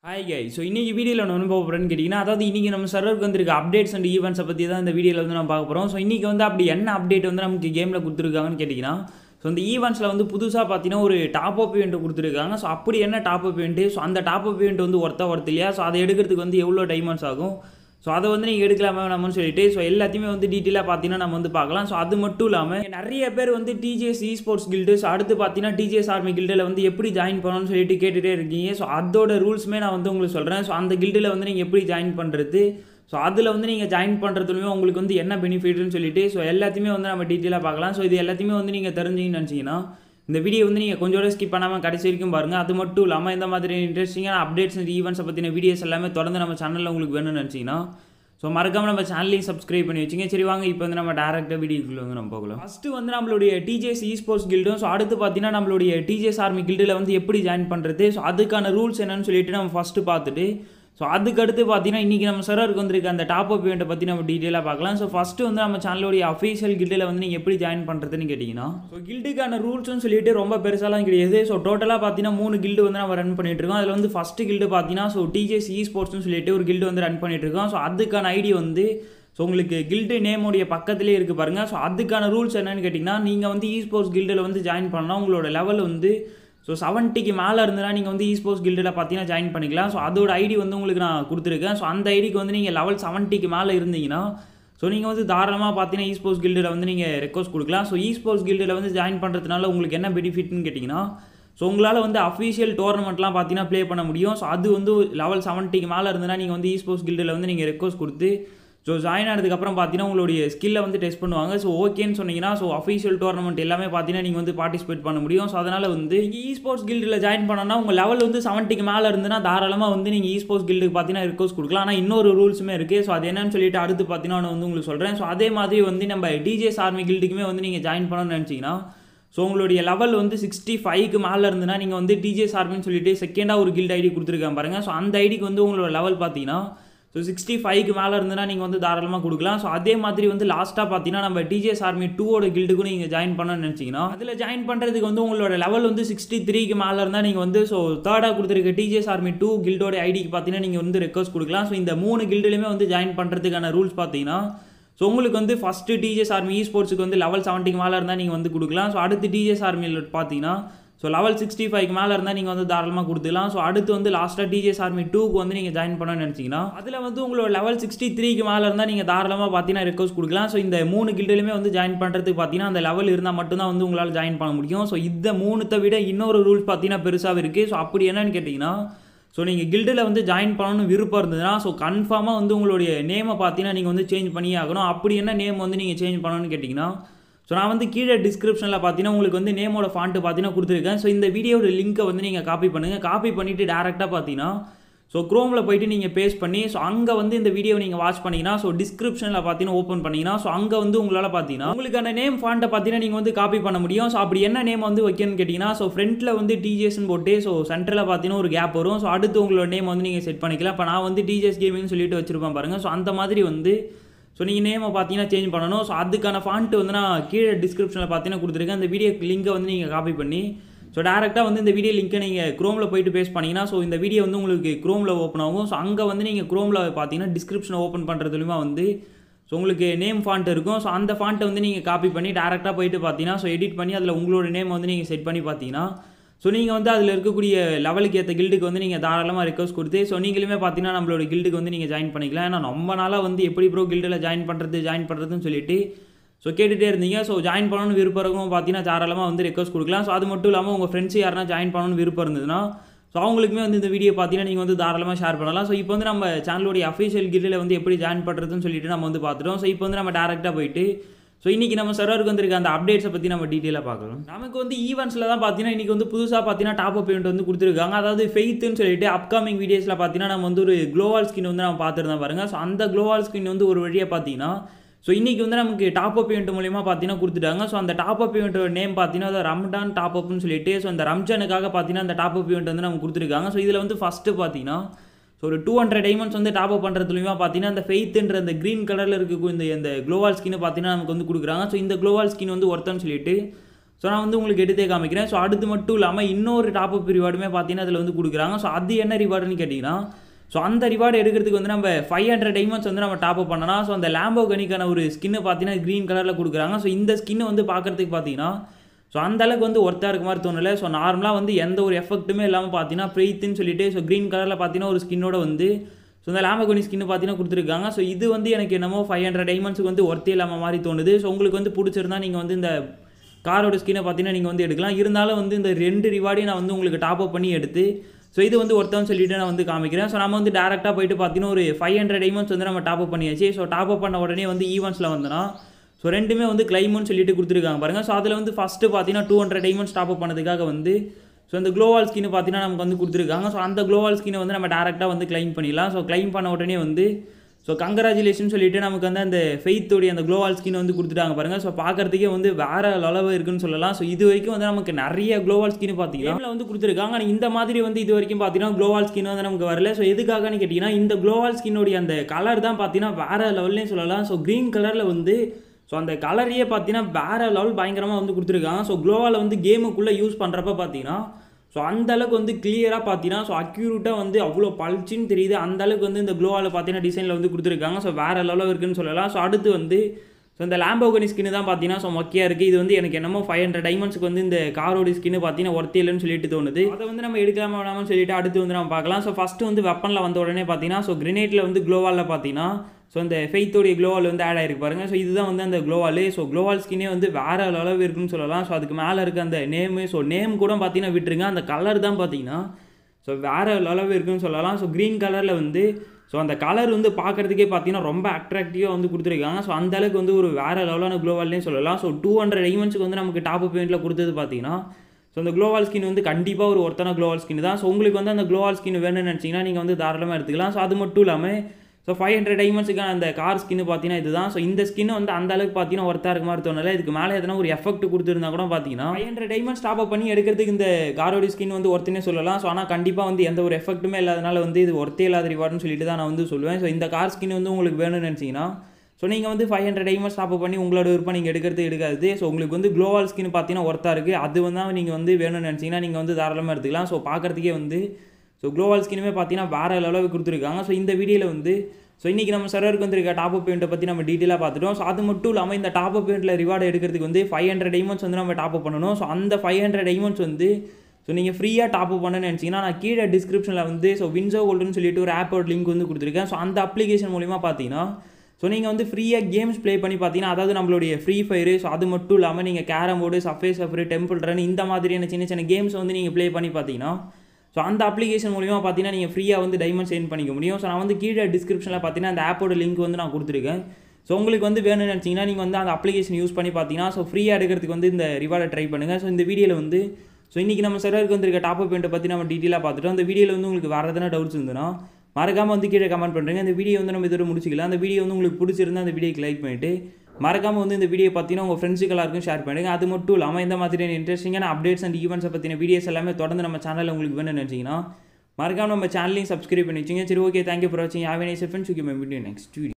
hi guy so இன்றைக்கி வீடியோவில் நான் என்ன பார்க்க போகிறேன்னு கேட்டிங்கன்னா அதாவது இன்றைக்கி நம்ம சர்வருக்கு வந்திருக்க அப்டேட்ஸ் அண்ட் ஈவெண்ட்ஸை பற்றி தான் இந்த வீடியோவில் வந்து நம்ம பார்க்க போகிறோம் ஸோ இன்றைக்கி வந்து அப்படி என்ன அப்டேட் வந்து நமக்கு கேமில் கொடுத்துருக்காங்கன்னு கேட்டிங்கன்னா ஸோ இந்த ஈவெண்ட்ஸில் வந்து புதுசாக பார்த்தீங்கன்னா ஒரு டாப் அப் இவெண்ட் கொடுத்துருக்காங்க ஸோ அப்படி என்ன டாப் அப் இவெண்ட்டு ஸோ அந்த டாப் அப் இவெண்ட் வந்து ஒர்த்தா ஒர்த்து இல்லையா ஸோ அதை எடுக்கிறதுக்கு வந்து எவ்வளோ டைமண்ட்ஸ் ஆகும் ஸோ அதை வந்து நீங்கள் எடுக்கலாமா வேணாமனு சொல்லிட்டு ஸோ எல்லாத்தையுமே வந்து டீட்டெயிலாக பார்த்தீங்கன்னா நம்ம வந்து பார்க்கலாம் ஸோ அது மட்டும் இல்லாமல் நிறைய பேர் வந்து DGS esports guild so அடுத்து பார்த்தீங்கன்னா டிஜிஎஸ் ஆர்மி கில்டில் வந்து எப்படி ஜாயின் பண்ணணும்னு சொல்லிட்டு கேட்டுகிட்டே இருக்கீங்க ஸோ அதோட ரூல்ஸுமே நான் வந்து உங்களுக்கு சொல்கிறேன் ஸோ அந்த கில்டில் வந்து நீங்கள் எப்படி ஜாயின் பண்ணுறது ஸோ அதில் வந்து நீங்கள் ஜாயின் பண்ணுறதுலையுமே உங்களுக்கு வந்து என்ன பெனிஃபிட்னு சொல்லிட்டு ஸோ எல்லாத்தையுமே வந்து நம்ம டீட்டெயிலாக பார்க்கலாம் ஸோ இது எல்லாத்தையுமே வந்து நீங்கள் தெரிஞ்சிங்கன்னு நினச்சிங்கன்னா இந்த வீடியோ வந்து நீங்கள் கொஞ்சோட ஸ்கிப் பண்ணாமல் கடைசி வரைக்கும் பாருங்கள் அது மட்டும் இல்லாமல் இந்த மாதிரி இன்ட்ரெஸ்டிங்கான அப்டேட்ஸ் அண்ட் ஈவெண்ட்ஸை பற்றின வீடியோஸ் எல்லாமே தொடர்ந்து நம்ம சேனலில் உங்களுக்கு வேணும்னு நினச்சிங்கன்னா ஸோ மறக்காம நம்ம சேனலையும் சப்ஸ்கிரைப் பண்ணி வச்சுங்க சரி வாங்க இப்போ வந்து நம்ம டேரக்டாக வீடியோக்குள்ள வந்து நம்ம போகலாம் ஃபஸ்ட்டு வந்து நம்மளுடைய டிஜேஸ் இ ஸ்போர்ட்ஸ் கில்டும் ஸோ அடுத்து பார்த்தீங்கன்னா நம்மளுடைய டிஜேஸ் ஆர்மி கில்டில் வந்து எப்படி ஜாயின் பண்ணுறது ஸோ அதுக்கான ரூல்ஸ் என்னன்னு சொல்லிட்டு நம்ம ஃபஸ்ட்டு பார்த்துட்டு ஸோ அதுக்கடுத்து பார்த்தீங்கன்னா இன்றைக்கி நம்ம சர்வருக்கு வந்திருக்க அந்த டாப் அப் இவெண்ட்டை பற்றி நம்ம டீட்டெயிலாக பார்க்கலாம் ஸோ ஃபஸ்ட்டு வந்து நம்ம சேனலோடைய அஃபீஷியல் கில்டில் வந்து நீங்கள் எப்படி ஜாயின் பண்ணுறதுன்னு கேட்டிங்கன்னா ஸோ கில்டுக்கான ரூல்ஸ்னு சொல்லிட்டு ரொம்ப பெருசாலாம் கிடையாது ஸோ டோட்டலாக பார்த்தீங்கன்னா மூணு கில்டு வந்து நம்ம ரன் பண்ணிட்டு இருக்கோம் அதில் வந்து ஃபஸ்ட்டு கில்டு பார்த்தீங்கன்னா ஸோ டிஜேஸ் இ ஸ்போர்ட்ஸ்னு சொல்லிட்டு ஒரு கில்டு வந்து ரன் பண்ணிட்டு இருக்கோம் ஸோ அதுக்கான ஐடி வந்து ஸோ உங்களுக்கு கில்டு நேமோடைய பக்கத்துலேயே இருக்குது பாருங்கள் ஸோ அதுக்கான ரூல்ஸ் என்னன்னு கேட்டிங்கன்னா நீங்கள் வந்து இ ஸ்போர்ட்ஸ் கில்டில் வந்து ஜாயின் பண்ணால் உங்களோட லெவல் வந்து ஸோ செவன்ட்டிக்கு மேலே இருந்தனா நீங்கள் வந்து இ ஸ்போர்ட்ஸ் கில்டில் பார்த்தீங்கன்னா ஜாயின் பண்ணிக்கலாம் ஸோ அதோட ஐடி வந்து உங்களுக்கு நான் கொடுத்துருக்கேன் ஸோ அந்த ஐடிக்கு வந்து நீங்கள் லெவல் செவன்ட்டிக்கு மேலே இருந்தீங்கன்னா ஸோ நீங்கள் வந்து தாராளமாக பார்த்தீங்கன்னா இ ஸ்போர்ட்ஸ் கில்டில் வந்து நீங்கள் ரெக்வஸ்ட் கொடுக்கலாம் ஸோ இ ஸ்போர்ட்ஸ் கில்டில் வந்து ஜாயின் பண்ணுறதுனால உங்களுக்கு என்ன பெனிஃபிட்னு கேட்டிங்கன்னா ஸோ உங்களால் வந்து அஃபீஷியல் டோர்னமெண்ட்லாம் பார்த்தீங்கன்னா ப்ளே பண்ண முடியும் ஸோ அது வந்து லெவல் செவன்ட்டிக்கு மேலே இருந்தனா நீங்கள் வந்து இ ஸ்போர்ட்ஸ் கில்டில் வந்து நீங்கள் ரெக்வஸ்ட் கொடுத்து ஸோ ஜாயின் ஆனதுக்கப்புறம் பார்த்தீங்கன்னா உங்களுடைய ஸ்கில்லை வந்து டெஸ்ட் பண்ணுவாங்க ஸோ ஓகேன்னு சொன்னீங்கன்னா ஸோ அஃபீஷியல் டோர்னமெண்ட் எல்லாமே பார்த்தீங்கன்னா நீங்கள் வந்து பார்ட்டிசிபேட் பண்ண முடியும் ஸோ அதனால் வந்து இ ஸ்போர்ட்ஸ் கில்டில் ஜாயின் பண்ணோன்னா உங்கள் லெவல் வந்து செவன்ட்டிக்கு மேலே இருந்துன்னா தாராளமாக வந்து நீங்கள் இ ஸ்போர்ட்ஸ் கில்டுக்கு பார்த்தீங்கன்னா ரிக்வஸ்ட் கொடுக்கலாம் ஆனால் இன்னொரு ரூல்ஸுமே இருக்குது ஸோ அது என்னன்னு சொல்லிட்டு அடுத்து பார்த்தீங்கன்னா நான் வந்து உங்களுக்கு சொல்கிறேன் ஸோ அதே மாதிரி வந்து நம்ம டிஜேஸ் ஆர்மி கில்டுக்குமே வந்து நீங்கள் ஜாயின் பண்ணணும்னு நினச்சிங்கன்னா ஸோ உங்களுடைய லெவல் வந்து சிக்ஸ்டி ஃபைவ்க்கு மேலே இருந்துன்னா நீங்கள் வந்து டிஜேஸ் ஆர்மின்னு சொல்லிட்டு செகண்டாக ஒரு கில்ட் ஐடி கொடுத்துருக்கேன் பாருங்கள் ஸோ அந்த ஐடிக்கு வந்து உங்களோட லெவல் பார்த்தீங்கன்னா ஸோ சிக்ஸ்டி ஃபைவ்க்கு மேலே இருந்துன்னா நீங்கள் வந்து தாராளமாக கொடுக்கலாம் ஸோ அதே மாதிரி வந்து லாஸ்ட்டாக பார்த்தீங்கன்னா நம்ம டிஜேஎஸ் ஆர்மி டூவோட கில்டுக்கும் நீங்கள் ஜாயின் பண்ணணும்னு நினச்சிங்கன்னா அதில் ஜாயின் பண்ணுறதுக்கு வந்து உங்களோட லெவல் வந்து சிக்ஸ்டி த்ரீக்கு மேலே இருந்தால் நீங்கள் வந்து ஸோ தேர்டாக கொடுத்துருக்க டிஜேஎஸ் ஆர்மி டூ கில்டோட ஐடிக்கு பார்த்தீங்கன்னா நீங்கள் வந்து ரெக்வஸ்ட் கொடுக்கலாம் ஸோ இந்த மூணு கில்டுலையுமே வந்து ஜாயின் பண்ணுறதுக்கான ரூல்ஸ் பார்த்தீங்கன்னா ஸோ உங்களுக்கு வந்து ஃபஸ்ட்டு டிஜேஎஸ் ஆர்மி இ ஸ்போர்ட்ஸுக்கு வந்து லெவல் செவன்ட்டிக்கு மேலே இருந்தால் நீங்கள் வந்து கொடுக்கலாம் ஸோ அடுத்து டிஜேஎஸ் ஆர்மியில் பார்த்தீங்கன்னா ஸோ லெவல் சிக்ஸ்டி ஃபைவ்க்கு மேலே இருந்தால் நீங்கள் வந்து தாராளமாக கொடுத்துக்கலாம் ஸோ அடுத்து வந்து லாஸ்ட்டாக டிஜேஎஸ் ஆர்மி டூக்கு வந்து நீங்கள் ஜாயின் பண்ணணும்னு நினச்சிங்கன்னா அதில் வந்து உங்களோட லெவல் சிக்ஸ்டி த்ரீக்கு மேலே இருந்தால் நீங்கள் தாராளமாக பார்த்தீங்கன்னா ரெக்வஸ்ட் கொடுக்கலாம் ஸோ இந்த மூணு கில்டுலையுமே வந்து ஜாயின் பண்ணுறதுக்கு பார்த்தீங்கன்னா அந்த லெவல் இருந்தால் மட்டும்தான் வந்து உங்களால் ஜாயின் பண்ண முடியும் ஸோ இந்த மூணுத்தை விட இன்னொரு ரூல்ஸ் பார்த்தீங்கன்னா பெருசாக இருக்குது ஸோ அப்படி என்னன்னு கேட்டிங்கன்னா ஸோ நீங்கள் கில்டில் வந்து ஜாயின் பண்ணணும்னு விருப்பம் இருந்ததுன்னா ஸோ கன்ஃபார்மாக வந்து உங்களுடைய நேமை பார்த்தீங்கன்னா நீங்கள் வந்து சேஞ்ச் பண்ணியே ஆகணும் அப்படி என்ன நேம் வந்து நீங்கள் சேஞ்ச் பண்ணணும்னு கேட்டிங்கன்னா ஸோ நான் வந்து கீழே டிஸ்கிரிப்ஷனில் பார்த்தீங்கன்னா உங்களுக்கு வந்து நேமோட ஃபாண்ட்டு பார்த்தீங்கன்னா கொடுத்துருக்கேன் ஸோ இந்த வீடியோட லிங்க்கை வந்து நீங்கள் காப்பி பண்ணுங்கள் காப்பி பண்ணிவிட்டு டேரெக்டாக பார்த்தீங்கன்னா ஸோ க்ரோமில் போயிட்டு நீங்கள் பேஸ்ட் பண்ணி ஸோ அங்கே வந்து இந்த வீடியோ நீங்கள் வாட்ச் பண்ணிங்கன்னா ஸோ டிஸ்கிரிப்ஷனில் பார்த்தீங்கன்னா ஓப்பன் பண்ணிங்கன்னா ஸோ அங்கே வந்து உங்களால் பார்த்தீங்கன்னா உங்களுக்கான நேம் ஃபாண்ட்டை பார்த்தீங்கன்னா நீங்கள் வந்து காப்பி பண்ண முடியும் ஸோ அப்படி என்ன நேம் வந்து வைக்கணும்னு கேட்டிங்கன்னா ஸோ ஃப்ரண்ட்டில் வந்து டிஜேஸ்னு போட்டு ஸோ சென்டரில் பார்த்தீங்கன்னா ஒரு கேப் வரும் ஸோ அடுத்து உங்களோட நேம் வந்து நீங்கள் செட் பண்ணிக்கலாம் இப்போ நான் வந்து டிஜேஸ் கேமிங்னு சொல்லிட்டு வச்சிருப்பேன் பாருங்கள் ஸோ அந்த மாதிரி வந்து ஸோ நீங்கள் நேமை பார்த்தீங்கன்னா சேஞ்ச் பண்ணணும் ஸோ அதுக்கான ஃபாண்ட்டு வந்து நான் கீழே டிஸ்கிரிப்ஷனில் பார்த்தீங்கன்னா கொடுத்துருக்கேன் அந்த வீடியோ லிங்கை வந்து நீங்கள் காப்பி பண்ணி ஸோ டேரெக்டாக வந்து இந்த வீடியோ லிங்க்கை நீங்கள் க்ரோமில் போயிட்டு பேஸ்ட் பண்ணிங்கன்னா ஸோ இந்த வீடியோ வந்து உங்களுக்கு க்ரோமில் ஓப்பன் ஆகும் ஸோ அங்கே வந்து நீங்கள் க்ரோமில் பார்த்தீங்கன்னா டிஸ்கிரிப்ஷனை ஓப்பன் பண்ணுறதுலையுமா வந்து ஸோ உங்களுக்கு நேம் ஃபாண்ட் இருக்கும் ஸோ அந்த ஃபாண்ட்டை வந்து நீங்கள் காப்பி பண்ணி டேரெக்டாக போயிட்டு பார்த்தீங்கன்னா ஸோ எடிட் பண்ணி அதில் உங்களோட நேம் வந்து நீங்கள் செட் பண்ணி பார்த்தீங்கன்னா ஸோ நீங்கள் வந்து அதில் இருக்கக்கூடிய லெவலுக்கு ஏற்ற கில்டுக்கு வந்து நீங்கள் தாராளமாக ரெக்வஸ்ட் கொடுத்து ஸோ நீங்களுமே பார்த்தீங்கன்னா நம்மளோட கில்டுக்கு வந்து நீங்கள் ஜாயின் பண்ணிக்கலாம் ஏன்னா ரொம்ப நாளாக வந்து எப்படி ப்ரோ கில்டில் ஜாயின் பண்ணுறது ஜாயின் பண்ணுறதுன்னு சொல்லிட்டு ஸோ கேட்டுகிட்டே இருந்தீங்க ஸோ ஜாயின் பண்ணணும்னு விருப்பம் இருக்கும் பார்த்தீங்கன்னா தாராளமாக வந்து ரெக்வஸ்ட் கொடுக்கலாம் ஸோ அது மட்டும் இல்லாமல் உங்கள் ஃப்ரெண்ட்ஸ் யாருனா ஜாயின் பண்ணணும்னு விருப்பம் இருந்ததுன்னா ஸோ அவங்களுக்குமே வந்து இந்த வீடியோ பார்த்தீங்கன்னா நீங்கள் வந்து தாராளமாக ஷேர் பண்ணலாம் ஸோ இப்போ வந்து நம்ம சேனலோடைய அஃபீஷியல் கில்டில் வந்து எப்படி ஜாயின் பண்ணுறதுன்னு சொல்லிட்டு நம்ம வந்து பார்த்துட்டோம் ஸோ இப்போ வந்து நம்ம டேரெக்டாக போயிட்டு ஸோ இன்றைக்கி நம்ம சர்வருக்கு வந்திருக்க அந்த அப்டேட்ஸை பற்றி நம்ம டீட்டெயிலாக பார்க்கலாம் நமக்கு வந்து ஈவெண்ட்ஸில் தான் பார்த்தீங்கன்னா இன்றைக்கி வந்து புதுசாக பார்த்தீங்கன்னா டாப் அப் இவெண்ட் வந்து கொடுத்துருக்காங்க அதாவது ஃபெய்த்துன்னு சொல்லிட்டு அப்கமிங் வீடியோஸில் பார்த்தீங்கன்னா நம்ம வந்து ஒரு க்ளோவால் ஸ்கின் வந்து நம்ம பார்த்துருந்தோம் பாருங்கள் ஸோ அந்த க்ளோவால் ஸ்கின் வந்து ஒரு வழியாக பார்த்தீங்கன்னா ஸோ இன்றைக்கி வந்து நமக்கு டாப் அப் இவெண்ட் மூலியமாக பார்த்தீங்கன்னா கொடுத்துட்டாங்க ஸோ அந்த டாப் அப் இவெண்ட்டோட நேம் பார்த்தீங்கன்னா அது ரம்டான் டாப் அப்னு சொல்லிட்டு ஸோ அந்த ரம்ஜானுக்காக பார்த்தீங்கன்னா அந்த டாப் அப் இவெண்ட் வந்து நமக்கு கொடுத்துருக்காங்க ஸோ இதில் வந்து ஃபஸ்ட்டு பார்த்தீங்கன்னா ஸோ ஒரு டூ ஹண்ட்ரட் டைமண்ட்ஸ் வந்து டாப் அப் பண்ணுறதுலையுமா பார்த்தீங்கன்னா அந்த ஃபெய்த்துன்ற அந்த க்ரீன் கலரில் இருக்க இந்த இந்த க்ளோவால் ஸ்கின் பார்த்தீங்கன்னா நமக்கு வந்து கொடுக்குறாங்க ஸோ இந்த க்ளோவால் ஸ்கின் வந்து ஒருத்தன்னு சொல்லிட்டு ஸோ நான் வந்து உங்களுக்கு எடுத்தே காமிக்கிறேன் ஸோ அடுத்து மட்டும் இல்லாமல் இன்னொரு டாப் அப் ரிவார்டுமே பார்த்தீங்கன்னா அதில் வந்து கொடுக்குறாங்க ஸோ அது என்ன ரிவார்டுன்னு கேட்டிங்கன்னா ஸோ அந்த ரிவார்டு எடுக்கிறதுக்கு வந்து நம்ம ஃபைவ் ஹண்ட்ரட் டைமண்ட்ஸ் வந்து நம்ம டாப் அப் பண்ணலாம் ஸோ அந்த லேம்போ கனிக்கான ஒரு ஸ்கின்னு பார்த்தீங்கன்னா க்ரீன் கலரில் கொடுக்குறாங்க ஸோ இந்த ஸ்கின்னு வந்து பார்க்குறதுக்கு பார்த்தீங்கன்னா ஸோ அந்த அளவுக்கு வந்து ஒர்த்தாக இருக்க மாதிரி தோணலை ஸோ நார்மலாக வந்து எந்த ஒரு எஃபெக்ட்டுமே இல்லாமல் பார்த்தீங்கன்னா ப்ரீத்துன்னு சொல்லிட்டு ஸோ க்ரீன் கலரில் பார்த்தீங்கன்னா ஒரு ஸ்கின்னோட வந்து ஸோ இந்த லேம்பகோனி ஸ்கின்னு பார்த்தீங்கன்னா கொடுத்துருக்காங்க ஸோ இது வந்து எனக்கு என்னமோ ஃபைவ் ஹண்ட்ரட் டைமண்ட்ஸுக்கு வந்து ஒர்த்தே இல்லாமல் மாதிரி தோணுது ஸோ உங்களுக்கு வந்து பிடிச்சிருந்தா நீங்கள் வந்து இந்த காரோட ஸ்கின்னை பார்த்தீங்கன்னா நீங்கள் வந்து எடுக்கலாம் இருந்தாலும் வந்து இந்த ரெண்டு ரிவார்டையும் நான் வந்து உங்களுக்கு டாப் அப் பண்ணி எடுத்து ஸோ இது வந்து ஒருத்தவன் சொல்லிட்டு நான் வந்து காமிக்கிறேன் ஸோ நம்ம வந்து டேரெக்டாக போயிட்டு பார்த்தீங்கன்னா ஒரு ஃபைவ் ஹண்ட்ரட் டைமண்ட்ஸ் வந்து நம்ம டாப் அப் பண்ணியாச்சு ஸோ டாப் அப் பண்ண உடனே வந்து ஈவெண்ட்ஸில் வந்தோன்னா ஸோ ரெண்டுமே வந்து கிளைம்னு சொல்லிட்டு கொடுத்துருக்காங்க பாருங்கள் ஸோ அதில் வந்து ஃபஸ்ட்டு பார்த்தீங்கன்னா two hundred diamonds top up பண்ணதுக்காக வந்து ஸோ இந்த க்ளோவால் ஸ்கின் பார்த்தீங்கன்னா நமக்கு வந்து கொடுத்துருக்காங்க ஸோ அந்த க்ளோவால் ஸ்கினை வந்து நம்ம டேரெக்டாக வந்து கிளைம் பண்ணிடலாம் ஸோ கிளைம் பண்ண உடனே வந்து ஸோ கங்க்ராச்சுலேஷன் சொல்லிட்டு நமக்கு வந்து அந்த ஃபெய்த்தோடைய அந்த க்ளோவால் ஸ்கின் வந்து கொடுத்துட்டாங்க பாருங்கள் ஸோ பார்க்குறதுக்கே வந்து வேறு அளவு இருக்குன்னு சொல்லலாம் ஸோ இது வரைக்கும் வந்து நமக்கு நிறைய க்ளோவால் ஸ்கின் பார்த்தீங்கன்னா வந்து கொடுத்துருக்காங்க ஆனால் இந்த மாதிரி வந்து இது வரைக்கும் பார்த்தீங்கன்னா க்ளோவால் ஸ்கின் வந்து நமக்கு வரல ஸோ எதுக்காகன்னு கேட்டிங்கன்னா இந்த க்ளோவால் ஸ்கின்னுடைய அந்த கலர் தான் பார்த்தீங்கன்னா வேறு லெவல்லையும் சொல்லலாம் ஸோ க்ரீன் கலரில் வந்து ஸோ அந்த கலரையே பார்த்தீங்கன்னா வேறு லெவல் பயங்கரமாக வந்து கொடுத்துருக்காங்க ஸோ க்ளோவால் வந்து கேமுக்குள்ளே யூஸ் பண்ணுறப்ப பார்த்தீங்கன்னா ஸோ அந்த அளவுக்கு வந்து கிளியராக பார்த்தீங்கன்னா ஸோ அக்யூரேட்டாக வந்து அவ்வளோ பளிச்சுன்னு தெரியுது அந்த அளவுக்கு வந்து இந்த க்ளோவால் பார்த்தீங்கன்னா டிசைனில் வந்து கொடுத்துருக்காங்க ஸோ வேறு லெவலில் இருக்குன்னு சொல்லலாம் ஸோ அடுத்து வந்து ஸோ இந்த லேம்போகனி ஸ்கின்னு தான் பார்த்தீங்கன்னா ஸோ மொக்கையாக இருக்குது இது வந்து எனக்கு என்னமோ ஃபைவ் ஹண்ட்ரட் டைமண்ட்ஸ்க்கு வந்து இந்த காரோட ஸ்கின்னு பார்த்தீங்கன்னா ஒர்த்தி இல்லைன்னு சொல்லிட்டு தோணுது அதை வந்து நம்ம எடுக்கலாமா வேணாமல் சொல்லிட்டு அடுத்து வந்து நம்ம பார்க்கலாம் ஸோ ஃபஸ்ட்டு வந்து வெப்பனில் வந்த உடனே பார்த்தீங்கன்னா ஸோ கிரினேட்டில் வந்து க்ளோவாலில் பார்த்தீங்கன்னா ஸோ இந்த ஃபெய்த்தோடைய க்ளோவால் வந்து ஆட் ஆயிருக்கு பாருங்கள் ஸோ இதுதான் வந்து அந்த க்ளோவால் ஸோ க்ளோவால் ஸ்கின்னே வந்து வேறு அளவு இருக்குன்னு சொல்லலாம் ஸோ அதுக்கு மேலே இருக்க அந்த நேமு ஸோ நேம் கூட பார்த்தீங்கன்னா விட்டுருங்க அந்த கலர் தான் பார்த்தீங்கன்னா ஸோ வேறு அளவு இருக்குன்னு சொல்லலாம் ஸோ க்ரீன் கலரில் வந்து ஸோ அந்த கலர் வந்து பார்க்குறதுக்கே பார்த்தீங்கன்னா ரொம்ப அட்ராக்டிவாக வந்து கொடுத்துருக்காங்க ஸோ அந்த அளவுக்கு வந்து ஒரு வேறு லெவலான க்ளோவால்னே சொல்லலாம் ஸோ டூ ஹண்ட்ரட் டைமண்ட்ஸுக்கு வந்து நமக்கு டாப் பெயிண்டில் கொடுத்தது பார்த்தீங்கன்னா ஸோ அந்த க்ளோவால் ஸ்கின் வந்து கண்டிப்பாக ஒரு ஒருத்தன க்ளோவால் ஸ்கின் தான் ஸோ உங்களுக்கு வந்து அந்த க்ளோவால் ஸ்கின் வேணும்னு நினச்சிங்கன்னா நீங்கள் வந்து தாராளமாக எடுத்துக்கலாம் ஸோ அது மட்டும் இல்லாமல் ஸோ ஃபைவ் ஹண்ட்ரட் டைமண்ட்ஸுக்கான அந்த கார் ஸ்கின்னு பார்த்தீங்கன்னா இதுதான் ஸோ இந்த ஸ்கின் வந்து அந்த அளவுக்கு பார்த்தீங்கன்னா ஒருத்தா இருக்க மாதிரி தோணலை இதுக்கு மேலே எதனா ஒரு எஃபெக்ட் கொடுத்துருந்தா கூட பார்த்தீங்கன்னா five hundred diamonds top up பண்ணி எடுக்கிறதுக்கு இந்த காரோடி ஸ்கின் வந்து ஒருத்தனே சொல்லலாம் ஸோ ஆனால் கண்டிப்பாக வந்து எந்த ஒரு எஃபெக்ட்டுமே இல்லாதனால வந்து இது ஒருத்தே இல்லாத ரிவார்டுன்னு சொல்லிட்டு தான் நான் வந்து சொல்லுவேன் ஸோ இந்த கார் ஸ்கின் வந்து உங்களுக்கு வேணும்னு நினச்சிங்கன்னா ஸோ நீங்கள் வந்து ஃபைவ் ஹண்ட்ரட் டைமண்ட்ஸ் டாப் பண்ணி உங்களோட விருப்பம் நீங்கள் எடுக்கிறது எடுக்காது ஸோ உங்களுக்கு வந்து க்ளோவால் ஸ்கின் பார்த்தீங்கன்னா ஒர்த்தாக இருக்குது அது வந்து நீங்கள் வந்து வேணும்னு நினச்சிங்கன்னா நீங்கள் வந்து தாராளமாக எடுத்துக்கலாம் ஸோ பார்க்குறதுக்கே வந்து ஸோ க்ளோவால் ஸ்கினுமே பார்த்தீங்கன்னா வேறு லெவலுக்கு கொடுத்துருக்காங்க ஸோ இந்த வீடியோவில் வந்து ஸோ இன்றைக்கி நம்ம சர்வருக்கு வந்திருக்க டாப் அப் பேண்ட்டை பற்றி நம்ம டீட்டெயிலாக பார்த்துட்டோம் ஸோ அது மட்டும் இல்லாமல் இந்த டாப் அப் பேண்ட்டில் ரிவார்டு எடுக்கிறதுக்கு வந்து ஃபைவ் ஹண்ட்ரட் டைமண்ட்ஸ் வந்து நம்ம டாப் அப் பண்ணணும் ஸோ அந்த ஃபைவ் ஹண்ட்ரட் டைமண்ட்ஸ் வந்து ஸோ நீங்கள் ஃப்ரீயாக டாப் அப் பண்ணணும்னு நினச்சிங்கன்னா நான் கீழே டிஸ்கிரிப்ஷனில் வந்து ஸோ வின்சோ கோல்டுன்னு சொல்லிட்டு ஒரு ஆப்போட லிங்க் வந்து கொடுத்துருக்கேன் ஸோ அந்த அப்ளிகேஷன் மூலிமா பார்த்தீங்கன்னா ஸோ நீங்கள் வந்து ஃப்ரீயாக கேம்ஸ் ப்ளே பண்ணி பார்த்தீங்கன்னா அதாவது நம்மளுடைய ஃப்ரீ ஃபயரு ஸோ அது மட்டும் இல்லாமல் நீங்கள் கேரம் போர்டு சஃபே சஃபரு டெம்பிள் ரன் இந்த மாதிரியான சின்ன சின்ன கேம்ஸ் வந்து நீங்கள் ப்ளே பண்ணி பார்த்தீங்கன்னா ஸோ அந்த அப்ளிகேஷன் மூலிமா பார்த்தீங்கன்னா நீங்கள் ஃப்ரீயாக வந்து டைமண்ட் சென்ட் பண்ணிக்க முடியும் ஸோ நான் வந்து கீழே டிஸ்கிரிப்ஷனில் பார்த்தீங்கன்னா அந்த ஆப்போட லிங்க் வந்து நான் கொடுத்துருக்கேன் ஸோ உங்களுக்கு வந்து வேணும்னு நினச்சிங்கன்னா நீங்கள் வந்து அந்த அப்ளிகேஷன் யூஸ் பண்ணி பார்த்தீங்கன்னா ஸோ ஃப்ரீயாக எடுக்கிறதுக்கு வந்து இந்த ரிவார்டை ட்ரை பண்ணுங்கள் ஸோ இந்த வீடியோவில் வந்து ஸோ இன்றைக்கி நம்ம சர்வருக்கு வந்திருக்க டாப் அப் பேண்ட்டை பற்றி நம்ம டீட்டெயிலாக பார்த்துட்டோம் அந்த வீடியோவில் வந்து உங்களுக்கு வேறு எதனா டவுட்ஸ் இருந்ததுன்னா மறக்காமல் வந்து கீழே கமெண்ட் பண்ணுறேங்க இந்த வீடியோ வந்து நம்ம இதோட முடிச்சிக்கலாம் அந்த வீடியோ வந்து உங்களுக்கு பிடிச்சிருந்தா அந்த வீடியோக்கு லைக் பண்ணிவிட்டு மறக்காமல் வந்து இந்த வீடியோ பார்த்தீங்கன்னா உங்கள் ஃப்ரெண்ட்ஸுக்கு எல்லாருக்கும் ஷேர் பண்ணுங்க அது மட்டும் இல்லாமல் இந்த மாதிரியான இன்ட்ரெஸ்டிங்கான அப்டேட்ஸ் அண்ட் ஈவெண்ட்ஸை பற்றின வீடியோஸ் எல்லாமே தொடர்ந்து நம்ம சேனலில் உங்களுக்கு வேணும்னு நினச்சிங்கன்னா மறக்காம நம்ம சேனலையும் சப்ஸ்கிரைப் பண்ணி வச்சுங்க சரி ஓகே தேங்க்யூ ஃபார் வாட்சிங் have nice friends you my video next video